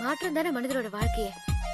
மாற்றம் தானே மனிதரோட வாழ்க்கைய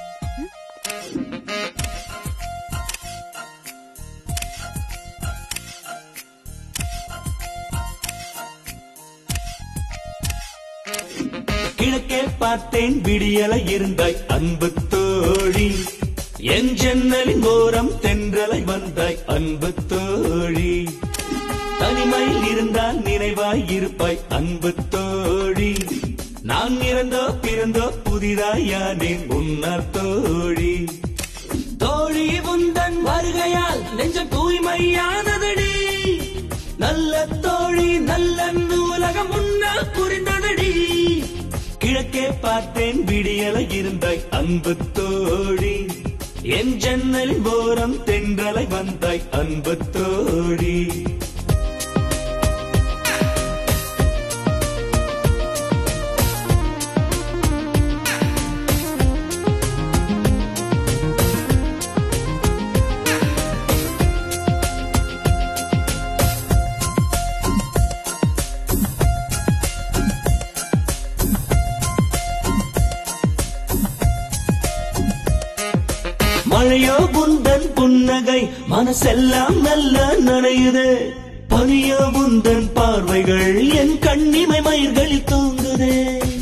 கிழக்கே பார்த்தேன் விடியல இருந்தாய் அன்பு தோழி என் ஜன்னலின் ஓரம் தென்றலை வந்தாய் அன்பு தோழி தனிமையில் இருந்தால் நினைவாய் இருப்பாய் அன்பு தோழி நான் இறந்தோ பிறந்தோ புதிதாய் யானேன் உன்னால் தோழி தோழி உந்தன் வருகையால் நெஞ்சம் தூய்மையானதடி நல்ல தோழி நல்ல உலகம் முன்னால் புரிந்ததடி கிழக்கே பார்த்தேன் விடியல இருந்தாய் அன்பு தோழி என் ஜன்னலின் ஓரம் தென்றலை வந்தாய் அன்பு தோழி மழையோ புந்தன் புன்னகை மனசெல்லாம் நல்ல நனையுது பனியோ புந்தன் பார்வைகள் என் கண்ணிமை மயிர்களில் தூங்குதே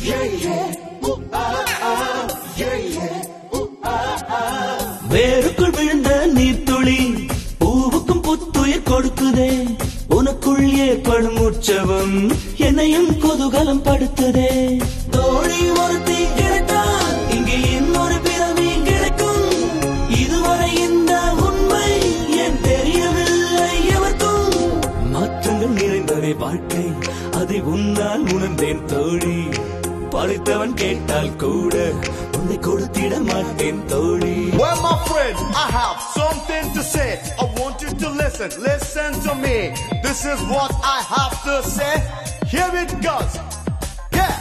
வேருக்குள் விழுந்த நீர்த்துளி பூவுக்கும் புத்துயிர் கொடுக்குதே உனக்குள் ஏற்படும் உற்சவம் என்னையும் குதூகலம் படுத்துதே தோழி ஒருத்தி கிடைத்தால் இங்கே இன்னொரு பிறவி கிடைக்கும் இதுவரை இந்த உண்மை ஏன் தெரியவில்லை எவர்க்கும் மாற்றங்கள் நிறைந்ததே வாழ்க்கை அதை உன்னால் உணர்ந்தேன் தோழி படைத்தவன் கேட்டால் கூட உன்னை கொடுத்திட மாட்டேன் தோழி Well, my friend, I have something to say. I want you to listen. Listen to me. This is what I have to say. Here it goes. Yeah.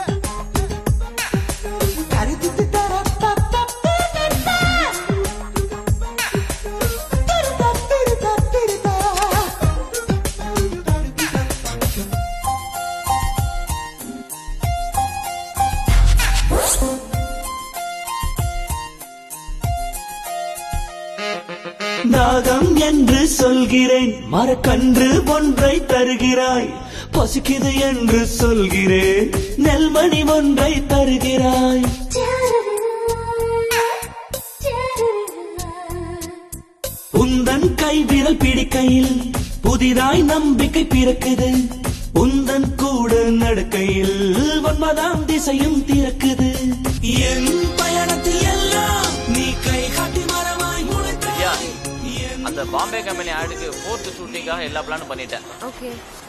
நாகம் என்று சொல்கிறேன் மரக்கன்று ஒன்றை தருகிறாய் பசிக்குது என்று சொல்கிறேன் நெல்மணி ஒன்றை தருகிறாய் உந்தன் கைவிரல் பிடிக்கையில் புதிதாய் நம்பிக்கை பிறக்குது உந்தன் கூட நடக்கையில் ஒன்பதாம் திசையும் திறக்குது என் பயணத்தில் எல்லாம் நீ கை காட்டி மரமாய் ஐயா முளைத்தாய் என் அந்த பாம்பே கம்பெனி ஆடுக்கு ஃபோர்த் ஷூட்டிங்காக எல்லா பிளானும் பண்ணிட்டேன் ஓகே